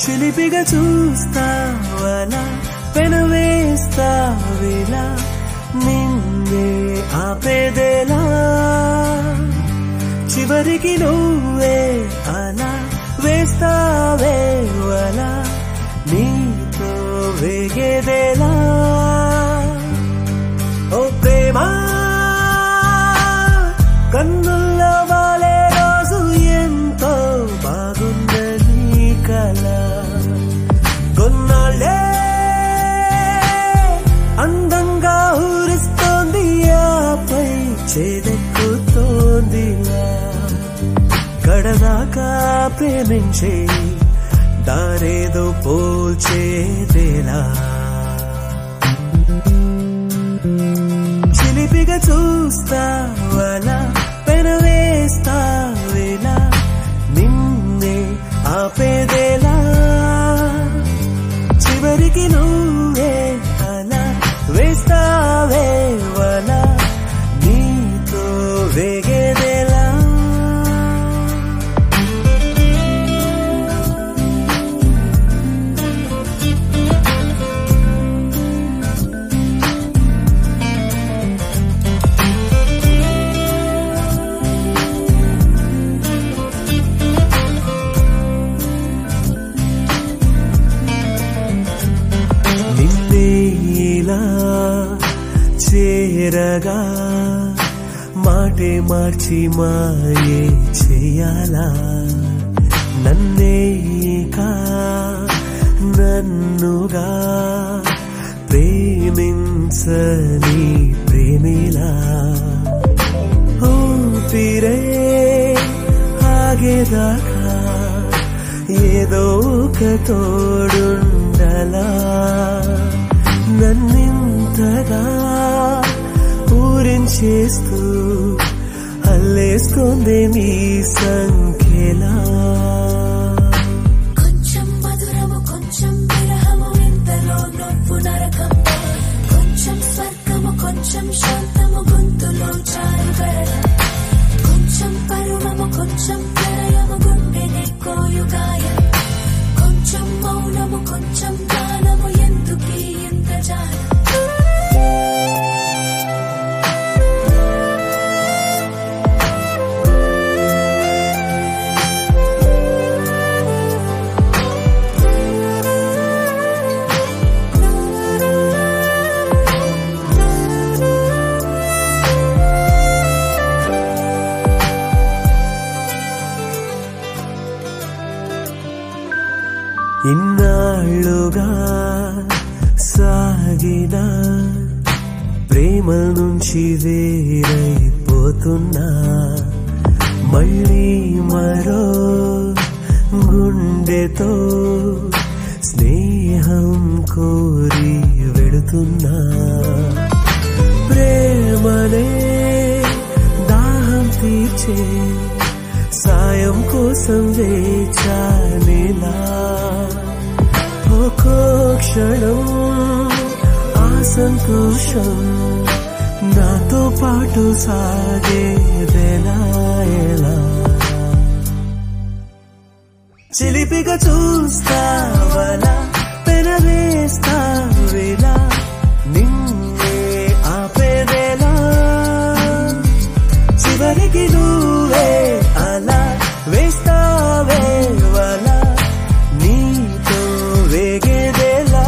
చిలిపిగా చూస్తావలా పెనవేస్తావిలా నిన్నే ఆపేదేలా చివరికి నువ్వే అలా వేస్తావే వలా నీతో వేగేదేలా ఓ ప్రేమ కన్నుల్లో వాలే రోజు ఎంతో బాగుందని కల కొన్నాళ్ళే అందంగా ఊరిస్తోంది ఆపై చేదెక్కుతోందిలా కడదాకా ప్రేమించే దారేదో పోల్చేదేలా చిలిపిగా చూస్తావలా పెనవేస్తావేలా నిన్నే ఆపేదేలా చివరికి నువ్వే అలా వేస్తావే వలా నీతో వేగేదేలా నిన్నే ఇలా చేరగా మాటే మార్చి మాయే చేయాలా నన్నే కా నన్నుగా ప్రేమించని ప్రేమిలా ఊపిరే ఆగేదాకా ఏదో ఒక తోడుండలా నన్నింతగా ఊరించేస్తూ అల్లేస్తోంది నీ సంఖ్యలా కొంచెం మధురము కొంచెం విరహము ఇంతలో నవ్వు నరకం కొంచెం స్వర్గము కొంచెం శాంతము గొంతులో చారు గరడం కొంచెం పరువము కొంచెం ప్రళయము గుండెనే కోయుగాయం కొంచెం మౌనము కొంచెం గానము ఎందుకీ ఇంత జాలం ఇన్నాళ్ళుగా సాగిన ప్రేమ నుంచి వేరైపోతున్నా మళ్ళీ మరో గుండెతో స్నేహం కోరి వెళుతున్నా ప్రేమనే దాహం తీర్చే సాయం కోసం వేచానిలా ఒక్కో క్షణం ఆ సంతోషం నాతో పాటు సాగేదెలా ఎలా చిలిపిగా చూస్తావలా పెనవేస్తావేలా నిన్నే ఆపేదేలా చివరికి నువ్వే అలా వేస్తావే వలా నీతో వేగేదేలా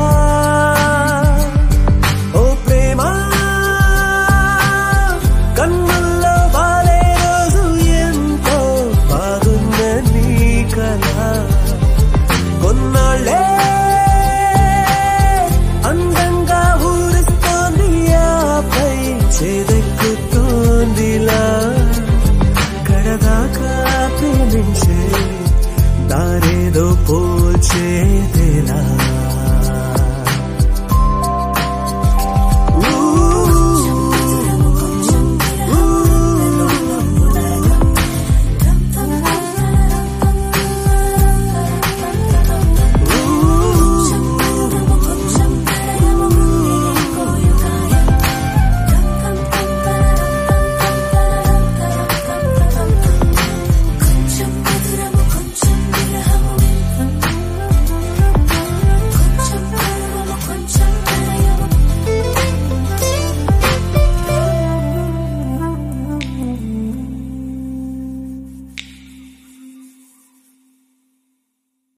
ఓ ప్రేమ కన్నుల్లో వాలే రోజు ఎంతో బాగుందని కల కొన్నాళ్ళే అందంగా ఊరిస్తోంది ఆపై చేదెక్కుతోందిలా కడదాకా ప్రేమించే దారేదో పోల్చేదేలా